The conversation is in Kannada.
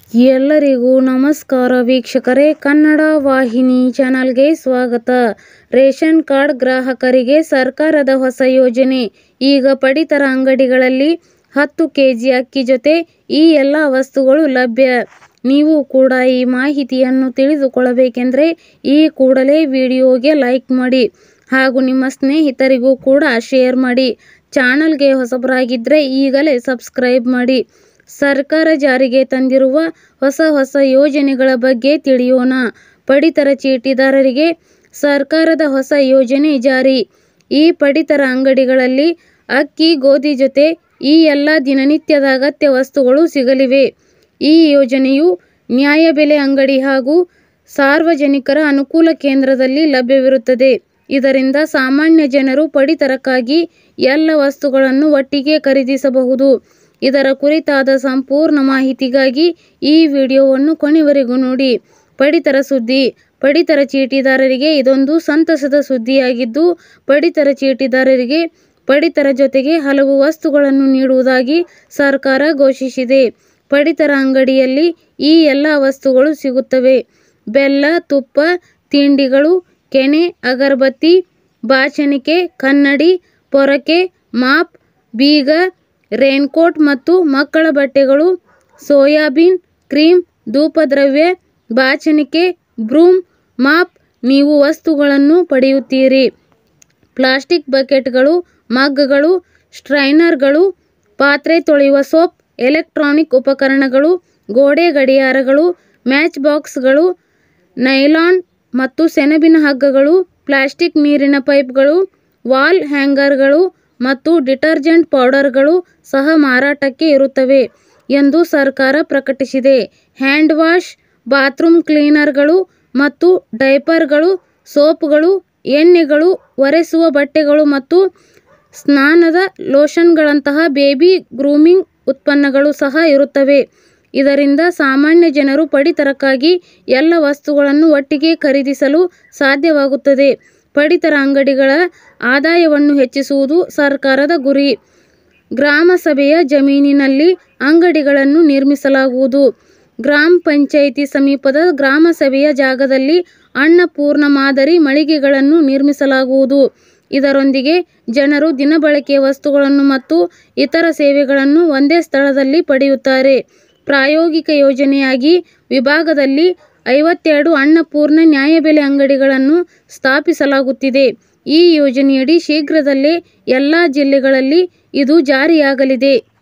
ಎಲ್ಲರಿಗೂ ನಮಸ್ಕಾರ ವೀಕ್ಷಕರೇ ಕನ್ನಡ ವಾಹಿನಿ ಚಾನಲ್ಗೆ ಸ್ವಾಗತ ರೇಷನ್ ಕಾರ್ಡ್ ಗ್ರಾಹಕರಿಗೆ ಸರ್ಕಾರದ ಹೊಸ ಯೋಜನೆ ಈಗ ಪಡಿತರ ಅಂಗಡಿಗಳಲ್ಲಿ ಹತ್ತು ಕೆಜಿ ಅಕ್ಕಿ ಜೊತೆ ಈ ಎಲ್ಲ ವಸ್ತುಗಳು ಲಭ್ಯ ನೀವು ಕೂಡ ಈ ಮಾಹಿತಿಯನ್ನು ತಿಳಿದುಕೊಳ್ಳಬೇಕೆಂದರೆ ಈ ಕೂಡಲೇ ವಿಡಿಯೋಗೆ ಲೈಕ್ ಮಾಡಿ ಹಾಗೂ ನಿಮ್ಮ ಸ್ನೇಹಿತರಿಗೂ ಕೂಡ ಶೇರ್ ಮಾಡಿ ಚಾನಲ್ಗೆ ಹೊಸಬರಾಗಿದ್ದರೆ ಈಗಲೇ ಸಬ್ಸ್ಕ್ರೈಬ್ ಮಾಡಿ ಸರ್ಕಾರ ಜಾರಿಗೆ ತಂದಿರುವ ಹೊಸ ಹೊಸ ಯೋಜನೆಗಳ ಬಗ್ಗೆ ತಿಳಿಯೋಣ ಪಡಿತರ ಚೀಟಿದಾರರಿಗೆ ಸರ್ಕಾರದ ಹೊಸ ಯೋಜನೆ ಜಾರಿ ಈ ಪಡಿತರ ಅಂಗಡಿಗಳಲ್ಲಿ ಅಕ್ಕಿ ಗೋಧಿ ಜೊತೆ ಈ ಎಲ್ಲ ದಿನನಿತ್ಯದ ಅಗತ್ಯ ವಸ್ತುಗಳು ಸಿಗಲಿವೆ ಈ ಯೋಜನೆಯು ನ್ಯಾಯಬೆಲೆ ಅಂಗಡಿ ಹಾಗೂ ಸಾರ್ವಜನಿಕರ ಅನುಕೂಲ ಕೇಂದ್ರದಲ್ಲಿ ಲಭ್ಯವಿರುತ್ತದೆ ಇದರಿಂದ ಸಾಮಾನ್ಯ ಜನರು ಪಡಿತರಕ್ಕಾಗಿ ಎಲ್ಲ ವಸ್ತುಗಳನ್ನು ಒಟ್ಟಿಗೆ ಖರೀದಿಸಬಹುದು ಇದರ ಕುರಿತಾದ ಸಂಪೂರ್ಣ ಮಾಹಿತಿಗಾಗಿ ಈ ವಿಡಿಯೋವನ್ನು ಕೊನೆವರೆಗೂ ನೋಡಿ ಪಡಿತರ ಸುದ್ದಿ ಪಡಿತರ ಚೀಟಿದಾರರಿಗೆ ಇದೊಂದು ಸಂತಸದ ಸುದ್ದಿಯಾಗಿದ್ದು ಪಡಿತರ ಚೀಟಿದಾರರಿಗೆ ಪಡಿತರ ಜೊತೆಗೆ ಹಲವು ವಸ್ತುಗಳನ್ನು ನೀಡುವುದಾಗಿ ಸರ್ಕಾರ ಘೋಷಿಸಿದೆ ಪಡಿತರ ಅಂಗಡಿಯಲ್ಲಿ ಈ ಎಲ್ಲ ವಸ್ತುಗಳು ಸಿಗುತ್ತವೆ ಬೆಲ್ಲ ತುಪ್ಪ ತಿಂಡಿಗಳು ಕೆನೆ ಅಗರಬತ್ತಿ ಬಾಚಣಿಕೆ ಕನ್ನಡಿ ಪೊರಕೆ ಮಾಪ್ ಬೀಗ ರೇನ್ಕೋಟ್ ಮತ್ತು ಮಕ್ಕಳ ಬಟ್ಟೆಗಳು ಸೋಯಾಬೀನ್ ಕ್ರೀಮ್ ಧೂಪದ್ರವ್ಯ ಬಾಚಣಿಕೆ ಬ್ರೂಮ್ ಮಾಪ್ ನೀವು ವಸ್ತುಗಳನ್ನು ಪಡೆಯುತ್ತೀರಿ ಪ್ಲಾಸ್ಟಿಕ್ ಬಕೆಟ್ಗಳು ಮಗ್ಗಳು ಸ್ಟ್ರೈನರ್ಗಳು ಪಾತ್ರೆ ತೊಳೆಯುವ ಸೋಪ್ ಎಲೆಕ್ಟ್ರಾನಿಕ್ ಉಪಕರಣಗಳು ಗೋಡೆ ಗಡಿಯಾರಗಳು ಮ್ಯಾಚ್ ಬಾಕ್ಸ್ಗಳು ನೈಲಾನ್ ಮತ್ತು ಸೆಣಬಿನ ಹಗ್ಗಗಳು ಪ್ಲಾಸ್ಟಿಕ್ ನೀರಿನ ಪೈಪ್ಗಳು ವಾಲ್ ಹ್ಯಾಂಗರ್ಗಳು ಮತ್ತು ಡಿಟರ್ಜೆಂಟ್ ಪೌಡರ್ಗಳು ಸಹ ಮಾರಾಟಕ್ಕೆ ಇರುತ್ತವೆ ಎಂದು ಸರ್ಕಾರ ಪ್ರಕಟಿಸಿದೆ ಹ್ಯಾಂಡ್ ವಾಶ್ ಬಾತ್ರೂಮ್ ಕ್ಲೀನರ್ಗಳು ಮತ್ತು ಡೈಪರ್ಗಳು ಸೋಪ್ಗಳು ಎಣ್ಣೆಗಳು ಒರೆಸುವ ಬಟ್ಟೆಗಳು ಮತ್ತು ಸ್ನಾನದ ಲೋಷನ್ಗಳಂತಹ ಬೇಬಿ ಗ್ರೂಮಿಂಗ್ ಉತ್ಪನ್ನಗಳು ಸಹ ಇರುತ್ತವೆ ಇದರಿಂದ ಸಾಮಾನ್ಯ ಜನರು ಪಡಿತರಕ್ಕಾಗಿ ಎಲ್ಲ ವಸ್ತುಗಳನ್ನು ಒಟ್ಟಿಗೆ ಖರೀದಿಸಲು ಸಾಧ್ಯವಾಗುತ್ತದೆ ಪಡಿತರ ಅಂಗಡಿಗಳ ಆದಾಯವನ್ನು ಹೆಚ್ಚಿಸುವುದು ಸರ್ಕಾರದ ಗುರಿ ಗ್ರಾಮ ಸಭೆಯ ಜಮೀನಿನಲ್ಲಿ ಅಂಗಡಿಗಳನ್ನು ನಿರ್ಮಿಸಲಾಗುವುದು ಗ್ರಾಮ ಪಂಚಾಯಿತಿ ಸಮೀಪದ ಗ್ರಾಮ ಸಭೆಯ ಜಾಗದಲ್ಲಿ ಅನ್ನಪೂರ್ಣ ಮಾದರಿ ಮಳಿಗೆಗಳನ್ನು ನಿರ್ಮಿಸಲಾಗುವುದು ಇದರೊಂದಿಗೆ ಜನರು ದಿನಬಳಕೆಯ ವಸ್ತುಗಳನ್ನು ಮತ್ತು ಇತರ ಸೇವೆಗಳನ್ನು ಒಂದೇ ಸ್ಥಳದಲ್ಲಿ ಪಡೆಯುತ್ತಾರೆ ಪ್ರಾಯೋಗಿಕ ಯೋಜನೆಯಾಗಿ ವಿಭಾಗದಲ್ಲಿ ಐವತ್ತೆರಡು ಅನ್ನಪೂರ್ಣ ನ್ಯಾಯಬೆಲೆ ಅಂಗಡಿಗಳನ್ನು ಸ್ಥಾಪಿಸಲಾಗುತ್ತಿದೆ ಈ ಯೋಜನೆಯಡಿ ಶೀಘ್ರದಲ್ಲೇ ಎಲ್ಲ ಜಿಲ್ಲೆಗಳಲ್ಲಿ ಇದು ಜಾರಿಯಾಗಲಿದೆ